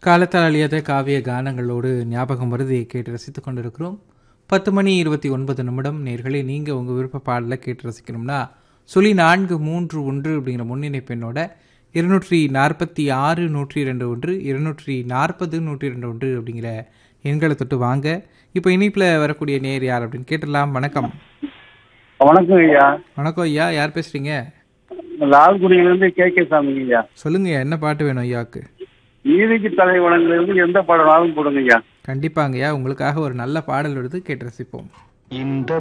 காலத்தால் அழியாத காவிய கானங்களோடு ஞாபகம் வருதி கேட்டு ரசித்துக் கொண்டிருக்கிறோம் பத்து மணி இருபத்தி ஒன்பது நிமிடம் நேர்களே நீங்கள் உங்கள் விருப்ப பாடலை கேட்டு ரசிக்கணும்னா சுழி நான்கு மூன்று ஒன்று அப்படிங்கிற முன்னிணைப்பெண்ணோட இருநூற்றி நாற்பத்தி ஆறு நூற்றி ரெண்டு ஒன்று இருநூற்றி நாற்பது நூற்றி ரெண்டு ஒன்று அப்படிங்கிற எண்களை தொட்டு வாங்க இப்போ இணைப்பில் வரக்கூடிய நேர் யார் அப்படின்னு கேட்டுடலாம் வணக்கம் வணக்கம் ஐயா வணக்கம் ஐயா யார் பேசுகிறீங்க லால்குடியிலிருந்து கே கே சாமி ஐயா சொல்லுங்க என்ன பாட்டு வேணும் ஐயாவுக்கு நீதிக்கு தலைவனங்களிலிருந்து எந்த பாடலாலும் போடுங்க ஐயா கண்டிப்பாங்கய்யா உங்களுக்காக ஒரு நல்ல பாடல் எடுத்து கேட்டு ரசிப்போம் இந்த